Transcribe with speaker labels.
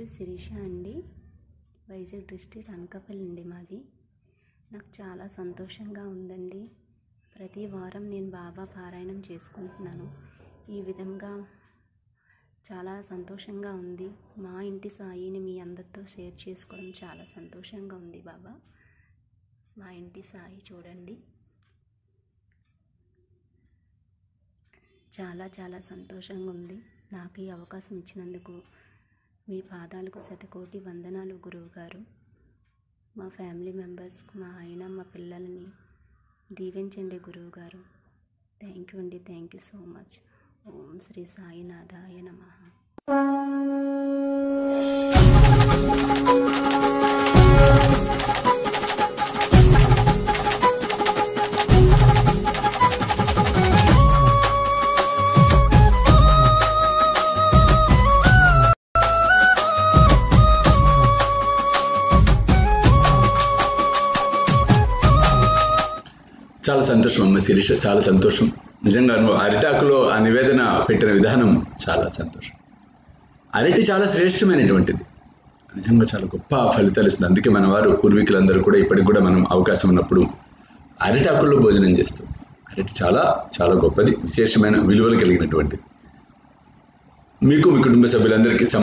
Speaker 1: పేరు శిరీష అండి వైజాగ్ డిస్ట్రిక్ట్ అనకాపల్లి అండి మాది నాకు చాలా సంతోషంగా ఉందండి ప్రతి వారం నేను బాబా పారాయణం చేసుకుంటున్నాను ఈ విధంగా చాలా సంతోషంగా ఉంది మా ఇంటి సాయిని మీ అందరితో షేర్ చేసుకోవడం చాలా సంతోషంగా ఉంది బాబా మా ఇంటి సాయి చూడండి చాలా చాలా సంతోషంగా ఉంది నాకు ఈ అవకాశం ఇచ్చినందుకు మీ పాదాలకు శతకోటి వందనాలు గురువుగారు మా ఫ్యామిలీ మెంబర్స్ మా ఆయన మా పిల్లల్ని దీవించండి గురువుగారు థ్యాంక్ యూ అండి థ్యాంక్ యూ సో మచ్ ఓం శ్రీ సాయినాథాయ నమః
Speaker 2: చాలా సంతోషం అమ్మ శిరీష చాలా సంతోషం నిజంగా నువ్వు అరిటాకులో ఆ నివేదన పెట్టిన విధానం చాలా సంతోషం అరటి చాలా శ్రేష్టమైనటువంటిది నిజంగా చాలా గొప్ప ఫలితాలు ఇస్తుంది అందుకే మన వారు పూర్వీకులందరూ కూడా ఇప్పటికి కూడా మనం అవకాశం ఉన్నప్పుడు అరిటాకుల్లో భోజనం చేస్తాం అరటి చాలా చాలా గొప్పది విశేషమైన విలువలు కలిగినటువంటిది మీకు మీ కుటుంబ సభ్యులందరికీ